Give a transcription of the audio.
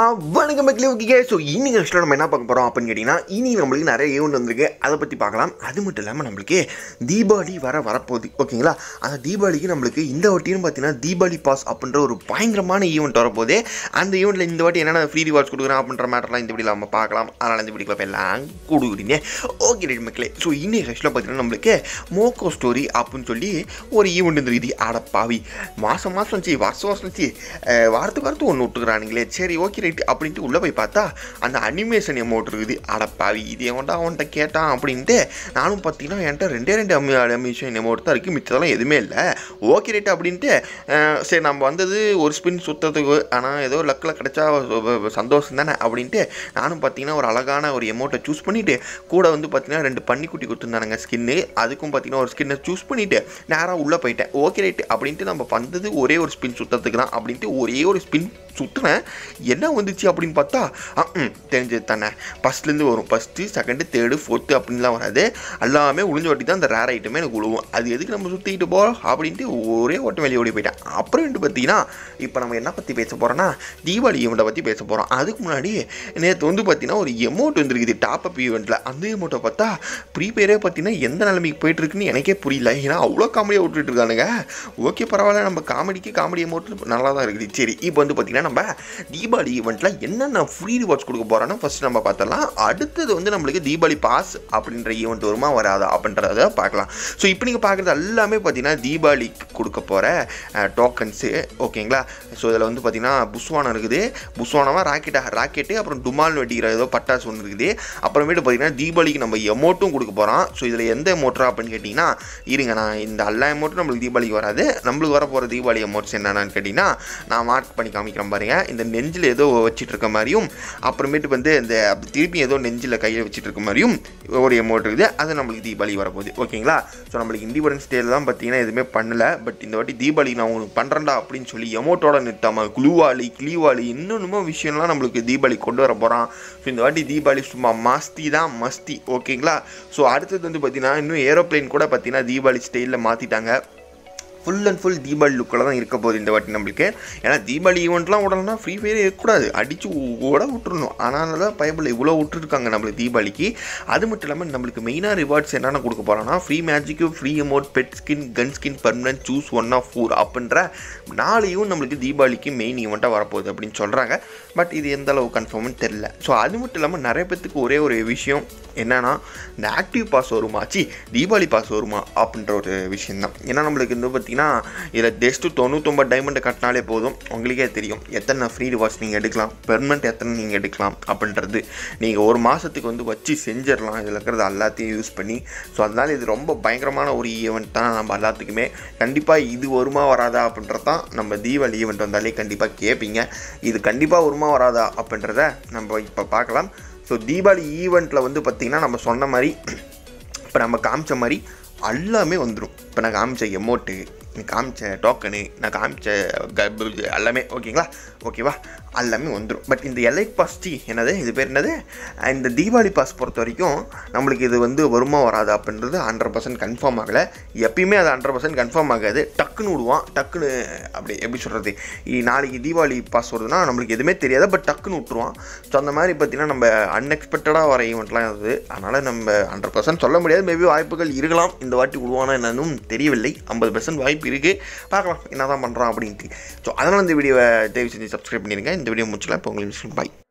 ஆ, வணக்கம் மக்களே okay so இன்னைக்கு ஆக்சுவலாக நம்ம என்ன பார்க்க போகிறோம் அப்படின்னு கேட்டிங்கன்னா இனி நம்மளுக்கு நிறைய ஈவெண்ட் வந்திருக்கு அதை பற்றி பார்க்கலாம் அது மட்டும் இல்லாமல் நம்மளுக்கு தீபாவளி வர வரப்போகுது ஓகேங்களா அந்த தீபாவளிக்கு நம்மளுக்கு இந்த வாட்டியும் பார்த்தீங்கன்னா தீபாவளி பாஸ் அப்படின்ற ஒரு பயங்கரமான ஈவெண்ட் வரப்போகுது அந்த ஈவெண்ட்டில் இந்த வாட்டி என்னென்ன ஃப்ரீ ரிவார்ட்ஸ் கொடுக்குறேன் அப்படின்ற மேட்டர்லாம் இந்த வீடியோவில் நம்ம பார்க்கலாம் அதனால் இந்த வீடியோவில் எல்லாம் கொடுக்குறீங்க ஓகே ரைட் மக்களே ஸோ இன்னைக்கு ஆக்சுவலாக பார்த்தீங்கன்னா நம்மளுக்கு மோக்கோ ஸ்டோரி அப்படின்னு சொல்லி ஒரு ஈவெண்ட் இருக்குது ஆட பாவி மாதம் மாதம் சி வருஷம் வருஷம் சி வாரத்துக்கு வாரத்துக்கு ஒன்று விட்டுக்கிறானுங்களே சரி ஓகே ரைட் அப்படின்ட்டு உள்ளே போய் பார்த்தா அந்த அனிமேஷன் எமௌண்ட் இருக்குது அட பாவி இது எவன்டா அவன்கிட்ட கேட்டான் அப்படின்ட்டு நானும் பார்த்தீங்கன்னா என்கிட்ட ரெண்டே ரெண்டு அமி அனிமேஷன் எமௌண்ட் தான் இருக்குது மிச்சதெல்லாம் எதுவுமே இல்லை ஓகே ரைட் அப்படின்ட்டு அஹ், சரி நம்ம வந்தது ஒரு ஸ்பின் சுற்றுறதுக்கு ஆனால் ஏதோ லக்கில் கிடச்சா சந்தோஷம் தானே அப்படின்ட்டு நானும் பார்த்தீங்கன்னா ஒரு அழகான ஒரு எமௌண்ட்டை சூஸ் பண்ணிவிட்டு கூட வந்து பார்த்தீங்கன்னா ரெண்டு பன்னிக்குட்டி கொடுத்துருந்தானுங்க ஸ்கின்னு அதுக்கும் பார்த்தீங்கன்னா ஒரு ஸ்கின்னை சூஸ் பண்ணிவிட்டு நேராக உள்ளே போயிட்டேன் ஓகே ரைட்டு அப்படின்ட்டு நம்ம வந்தது ஒரே ஒரு ஸ்பின் சுற்றுறதுக்கு தான் அப்படின்ட்டு ஒரே ஒரு ஸ்பின் சுற்றுனேன் என்ன வந்துச்சு அப்படின்னு பார்த்தா ஆ, ம் தெரிஞ்சது தானே ஃபஸ்ட்லேருந்து வரும் ஃபஸ்ட்டு செகண்டு தேர்டு ஃபோர்த்து அப்படின்லாம் வராது எல்லாமே உளிஞ்ச வாட்டி தான் அந்த ரேர் ஐட்டமே எனக்கு விழுவும் அது எதுக்கு நம்ம சுற்றிக்கிட்டு போகிறோம் அப்படின்ட்டு ஒரே ஓட்டம் வெளியே ஓடி போயிட்டேன் அப்புறம் பார்த்தீங்கன்னா இப்போ நம்ம என்ன பற்றி பேச போகிறோன்னா தீபாவளி ஈவெண்ட்டை பற்றி பேச போகிறோம் அதுக்கு முன்னாடி நேற்று வந்து பார்த்தீங்கன்னா ஒரு எமௌண்ட் வந்துருக்குது டாப் அப் ஈவெண்ட்டில் அந்த எமௌண்ட்டை பார்த்தா ப்ரீபெய்டே பார்த்தீங்கன்னா எந்த நிலைமைக்கு போயிட்டு இருக்குன்னு எனக்கே புரியல ஏன்னா அவ்வளோ காமெடியாக விட்டுட்டு இருக்கானுங்க ஓகே பரவாயில்ல நம்ம காமெடிக்கு காமெடி அமௌண்ட் நல்லா தான் இருக்குது சரி இப்போ வந்து பார்த்தீங்கன்னா நம்ம தீபாவளி ஈவெண்ட்டில் என்னென்ன ஃப்ரீ ரிவார்ட்ஸ் கொடுக்க போகிறோன்னா ஃபஸ்ட் நம்ம பார்த்தலாம் அடுத்தது வந்து நம்மளுக்கு தீபாவளி பாஸ் அப்படின்ற ஈவெண்ட் வருமா வராதா அப்படின்றத பார்க்கலாம் ஸோ இப்போ நீங்கள் பார்க்குறது எல்லாமே பார்த்தீங்கன்னா தீபாவளிக்கு கொடுக்க போகிற டோக்கன்ஸு ஓகேங்களா ஸோ இதில் வந்து பார்த்தீங்கன்னா புஸ்வானம் இருக்குது புஸ்வானமாக ராக்கெட்டா ராக்கெட்டு அப்புறம் டுமால் வெடிக்கிற ஏதோ பட்டாசு ஒன்று இருக்குது அப்புறமேட்டு பார்த்தீங்கன்னா தீபாவளிக்கு நம்ம எமௌண்ட்டும் கொடுக்க போகிறோம் ஸோ இதில் எந்த எமௌண்ட்ரா அப்படின்னு கேட்டிங்கன்னா இருங்க நான் இந்த எல்லா எமௌண்ட்டும் நம்மளுக்கு தீபாவளிக்கு வராது நம்மளுக்கு வர போகிற தீபாவளி எமௌண்ட்ஸ் என்னென்னு கேட்டிங்கன்னா நான் மார்க் பண்ணி காமிக்கிறேன் பாருங்க இந்த நெஞ்சில் ஏதோ வச்சிட்டு இருக்க மாதிரியும் அப்புறமேட்டு வந்து இந்த அப்படி திருப்பி ஏதோ நெஞ்சில் கையில் வச்சிட்டு இருக்க மாதிரியும் ஒரு எமௌண்ட் இருக்குது அது நம்மளுக்கு தீபாவளி வரப்போகுது ஓகேங்களா ஸோ நம்மளுக்கு இண்டிபெண்டன்ஸ் டேல தான் பார்த்தீங்கன்னா எதுவுமே பண்ணல பட் இந்த வாட்டி தீபாவளி நான் உங்களுக்கு பண்ணுறேன்டா அப்படின்னு சொல்லி எமௌண்ட்டோட நிறுத்தாம குளுவாளி கிளிவாளி இன்னொன்னுமோ விஷயம்லாம் நம்மளுக்கு தீபாவளி கொண்டு வர போகிறான் ஸோ இந்த வாட்டி தீபாவளி சும்மா மஸ்தி தான் மஸ்தி ஓகேங்களா ஸோ அடுத்தது வந்து பார்த்தீங்கன்னா இன்னும் ஏரோப்ளேன் கூட பார்த்தீங்கன்னா தீபாவளி ஸ்டைலில் மாற்றிட்டாங்க ஃபுல் அண்ட் ஃபுல் தீபாவளி லுக்கில் தான் இருக்க போகுது இந்த வாட்டி நம்மளுக்கு ஏன்னா தீபாவளி ஈவெண்ட்லாம் விடலன்னா ஃப்ரீ ஃபயர் இருக்கக்கூடாது அடித்து ஓட விட்டுறணும் ஆனால் தான் பயபில் இவ்வளோ விட்டுருக்காங்க நம்மளுக்கு தீபாவளிக்கு அது மட்டும் இல்லாமல் நம்மளுக்கு மெயினாக ரிவார்ட்ஸ் என்னென்ன கொடுக்க போகிறோன்னா free magic free amount pet skin gun skin permanent choose one of four அப்படின்ற நாளையும் நம்மளுக்கு தீபாவளிக்கு மெயின் ஈவெண்ட்டாக வரப்போகுது அப்படின்னு சொல்கிறாங்க பட் இது எந்த அளவு கன்ஃபார்ம்னு தெரில ஸோ அது மட்டும் இல்லாமல் நிறைய பேத்துக்கு ஒரே ஒரு விஷயம் என்னன்னா இந்த ஆக்டிவ் பாஸ் வருமா சி தீபாவளி பாஸ் வருமா அப்படின்ற ஒரு விஷயம் தான் ஏன்னா நம்மளுக்கு வந்து பார்த்தீங்கன்னா இதில் ஜஸ்ட்டு தொண்ணூத்தொம்பது டைமண்டை கட்டினாலே போதும் உங்களுக்கே தெரியும் எத்தனை ஃப்ரீ ரிவார்ட்ஸ் நீங்கள் எடுக்கலாம் பெர்மனெண்ட் எத்தனை நீங்கள் எடுக்கலாம் அப்படின்றது நீங்கள் ஒரு மாதத்துக்கு வந்து வச்சு செஞ்சிடலாம் இதில் இருக்கிறது எல்லாத்தையும் யூஸ் பண்ணி ஸோ அதனால் இது ரொம்ப பயங்கரமான ஒரு ஈவெண்ட் தான் நம்ம எல்லாத்துக்குமே கண்டிப்பாக இது வருமா வராதா அப்படின்றது தான் நம்ம தீபாவளி ஈவெண்ட் வந்தாலே கண்டிப்பாக கேட்பீங்க இது கண்டிப்பாக வருமா வராதா அப்படின்றத நம்ம இப்போ பார்க்கலாம் ஸோ தீபாவளி ஈவெண்ட்டில் வந்து பார்த்திங்கன்னா நம்ம சொன்ன மாதிரி இப்போ நம்ம காமிச்ச மாதிரி எல்லாமே வந்துடும் இப்போ நான் காமிச்ச எமௌண்ட்டு நான் காமிச்ச டோக்கனு நான் காமிச்ச க- இது எல்லாமே ஓகேங்களா ஓகேவா எல்லாமே வந்துடும் பட் இந்த எலைட் பாஸ் டி என்னது இது பேர் என்னது இந்த தீபாவளி பாஸ் பொறுத்த வரைக்கும் நம்மளுக்கு இது வந்து வருமா வராது அப்படின்றது ஹண்ட்ரட் பர்சன்ட் கன்ஃபார்ம் ஆகலை எப்பயுமே அது ஹண்ட்ரட் பர்சன்ட் கன்ஃபார்ம் ஆகாது டக்குன்னு விடுவான் டக்குன்னு அப்படி எப்படி சொல்கிறது நாளைக்கு தீபாவளி பாஸ் வருதுன்னா நம்மளுக்கு எதுவுமே தெரியாது பட் டக்குன்னு விட்டுருவான் ஸோ அந்த மாதிரி பார்த்தீங்கன்னா நம்ம அன்எக்ஸ்பெக்டடாக வர ஈவெண்ட்லாம் அது அதனால் நம்ம ஹண்ட்ரட் பர்சன்ட் சொல்ல முடியாது மேபி வாய்ப்புகள் இருக்கலாம் இந்த வாட்டி விடுவானா என்னன்னு தெரியவில்லை ஐம்பது பர்சன்ட் வாய்ப்பு இருக்குது பார்க்கலாம் என்ன தான் பண்ணுறான் அப்படின்ட்டு ஸோ அதனால் இந்த வீடியோவை தயவு செஞ்சு சப்ஸ்கிரைப் பண்ணிடுங்க இந்த வீடியோ முடிச்சுக்கலாம் இப்போ உங்களுக்கு பாய்